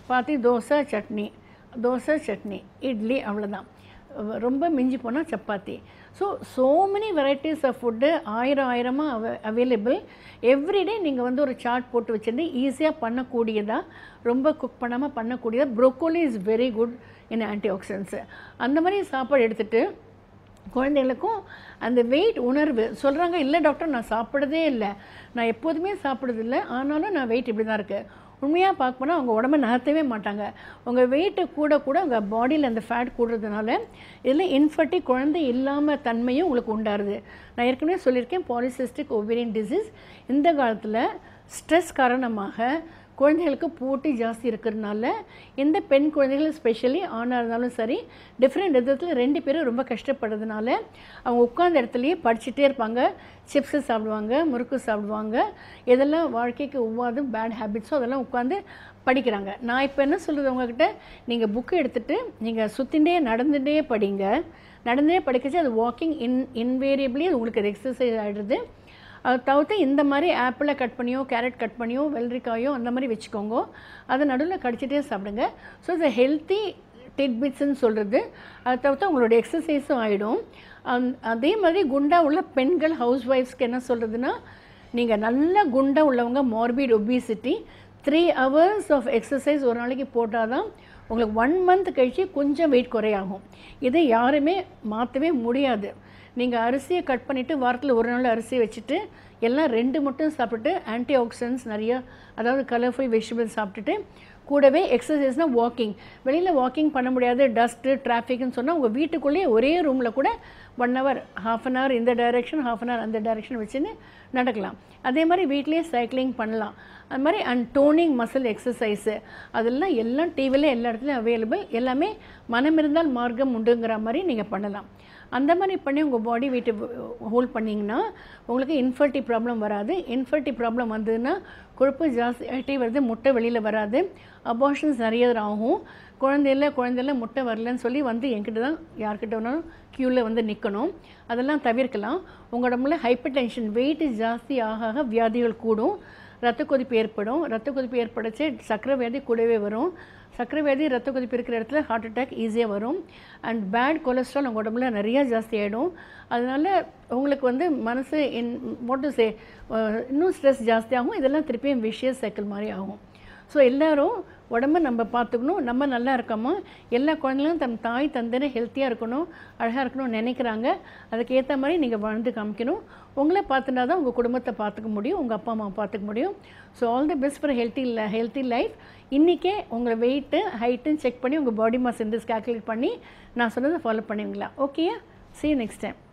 சப்பாத்தி தோசை சட்னி தோசை சட்னி இட்லி அவ்வளோதான் ரொம்ப மிஞ்சி போனால் chapati so so many varieties of food ஆயிரம் ஆயிரமாக அவ அவைலபிள் எவ்ரிடே நீங்கள் வந்து ஒரு சார்ட் போட்டு வச்சுருந்து ஈஸியாக பண்ணக்கூடியதாக ரொம்ப குக் பண்ணாமல் பண்ணக்கூடியதாக broccoli is very good in antioxidants அந்த மாதிரி சாப்பாடு எடுத்துகிட்டு குழந்தைகளுக்கும் அந்த வெயிட் உணர்வு சொல்கிறாங்க இல்லை டாக்டர் நான் சாப்பிட்றதே இல்லை நான் எப்போதுமே சாப்பிட்றதில்ல ஆனாலும் நான் வெயிட் இப்படி தான் இருக்குது உண்மையாக பார்க்க போனால் அவங்க உடம்ப நகர்த்தவே மாட்டாங்க உங்கள் வெயிட்டு கூட கூட உங்கள் பாடியில் அந்த ஃபேட் கூடுறதுனால இதில் இன்ஃபர்ட்டி குழந்தை இல்லாமல் தன்மையும் உங்களுக்கு உண்டாருது நான் ஏற்கனவே சொல்லியிருக்கேன் பாலிசிஸ்டிக் ஒவேரியன் டிசீஸ் இந்த காலத்தில் ஸ்ட்ரெஸ் காரணமாக குழந்தைகளுக்கு போட்டி ஜாஸ்தி இருக்கிறதுனால இந்த பெண் குழந்தைகள் ஸ்பெஷலி ஆணாக இருந்தாலும் சரி டிஃப்ரெண்ட் விதத்தில் ரெண்டு பேரும் ரொம்ப கஷ்டப்படுறதுனால அவங்க உட்கார்ந்த இடத்துலையே படிச்சுட்டே இருப்பாங்க சிப்ஸு சாப்பிடுவாங்க முறுக்கு சாப்பிடுவாங்க எதெல்லாம் வாழ்க்கைக்கு ஒவ்வாது பேட் ஹேபிட்ஸோ அதெல்லாம் உட்காந்து படிக்கிறாங்க நான் இப்போ என்ன சொல்கிறது உங்ககிட்ட நீங்கள் புக்கு எடுத்துகிட்டு நீங்கள் சுற்றிண்டே நடந்துகிட்டே படிங்க நடந்தே படிக்கச்சு அது வாக்கிங் இன் இன்வேரியபிளி அது உங்களுக்கு அது எக்ஸசைஸ் ஆகிடுது அது தவிர்த்து இந்த மாதிரி ஆப்பிளை கட் பண்ணியோ கேரட் கட் பண்ணியோ வெள்ளரிக்காயோ அந்த மாதிரி வச்சுக்கோங்க அதை நடுவில் கடிச்சிட்டே சாப்பிடுங்க ஸோ இது ஹெல்த்தி டிட்பிட்ஸ்ன்னு சொல்கிறது அதை தவிர்த்து உங்களோட எக்ஸசைஸும் ஆகிடும் அதே மாதிரி குண்டா உள்ள பெண்கள் ஹவுஸ் ஒய்ஃப்ஸ்க்கு என்ன சொல்கிறதுனா நீங்கள் நல்ல குண்டா உள்ளவங்க morbid obesity three hours of exercise ஒரு நாளைக்கு போட்டால் தான் உங்களுக்கு ஒன் மந்த் கழிச்சு கொஞ்சம் வெயிட் குறையாகும் இதை யாருமே மாற்றவே முடியாது நீங்கள் அரிசியை கட் பண்ணிவிட்டு வாரத்தில் ஒரு நாள் அரிசியை வச்சுட்டு எல்லாம் ரெண்டு மட்டும் சாப்பிட்டுட்டு ஆன்டி ஆக்சிடென்ட்ஸ் நிறைய அதாவது கலர்ஃபுல் வெஜிடபிள்ஸ் சாப்பிட்டுட்டு கூடவே எக்ஸசைஸ்னால் வாக்கிங் வெளியில் வாக்கிங் பண்ண முடியாது டஸ்ட்டு டிராஃபிக்னு சொன்னால் உங்கள் வீட்டுக்குள்ளேயே ஒரே ரூமில் கூட one hour half an hour இந்த டைரெக்ஷன் ஹாஃப் அன் ஹவர் அந்த டைரெக்ஷன் வச்சுன்னு நடக்கலாம் அதே மாதிரி வீட்லேயே சைக்கிளிங் பண்ணலாம் அது மாதிரி அண்ட் டோனிங் மசில் எக்ஸசைஸு அதெல்லாம் எல்லாம் டிவியில் எல்லா இடத்துலையும் அவைலபிள் எல்லாமே மனம் இருந்தால் மார்க்கம் உண்டுங்கிற மாதிரி நீங்கள் பண்ணலாம் அந்த மாதிரி பண்ணி உங்கள் பாடி வெயிட்டை ஹோல்ட் பண்ணிங்கன்னா உங்களுக்கு இன்ஃபர்ட்டி ப்ராப்ளம் வராது இன்ஃபர்ட்டி ப்ராப்ளம் வந்ததுன்னா கொழுப்பு ஜாஸ்தி ஆகிட்டே வருது முட்டை வெளியில் வராது அபார்ஷன்ஸ் நிறைய ஆகும் குழந்தையில குழந்தையில முட்டை வரலன்னு சொல்லி வந்து என்கிட்ட தான் யார்கிட்ட வேணாலும் க்யூவில் வந்து நிற்கணும் அதெல்லாம் தவிர்க்கலாம் உங்கள் உடம்புல ஹைப்பர் டென்ஷன் வெயிட் ஜாஸ்தி ஆக ஆக வியாதிகள் கூடும் ரத்த கொதிப்பு ஏற்படும் ரத்த கொதிப்பு ஏற்படச்சு சக்கரை வியாதி கூடவே வரும் சக்கரை வியாதி ரத்த கொதிப்பு இருக்கிற இடத்துல ஹார்ட் அட்டாக் ஈஸியாக வரும் அண்ட் பேட் கொலஸ்ட்ரால் உங்கள் உடம்புல நிறையா ஜாஸ்தி ஆகிடும் அதனால் உங்களுக்கு வந்து மனசு இன் மோட்டு சே இன்னும் ஸ்ட்ரெஸ் ஜாஸ்தியாகும் இதெல்லாம் திருப்பியும் விஷியஸ் சைக்கிள் மாதிரி ஆகும் ஸோ எல்லோரும் உடம்ப நம்ம பார்த்துக்கணும் நம்ம நல்லா இருக்கோமா எல்லா குழந்தைங்களும் தம் தாய் தந்தனை ஹெல்த்தியாக இருக்கணும் அழகாக இருக்கணும்னு நினைக்கிறாங்க அதுக்கு ஏற்ற மாதிரி நீங்கள் வாழ்ந்து காமிக்கணும் உங்களை பார்த்துனா தான் உங்கள் குடும்பத்தை பார்த்துக்க முடியும் உங்கள் அப்பா அம்மா பார்த்துக்க முடியும் so all the best for healthy healthy life இன்றைக்கே உங்களை வெயிட்டு ஹைட்டுன்னு செக் பண்ணி உங்கள் பாடி மாஸ் இண்டஸ் கால்குலேட் பண்ணி நான் சொன்னதை ஃபாலோ பண்ணுவீங்களா ஓகேயா see you next time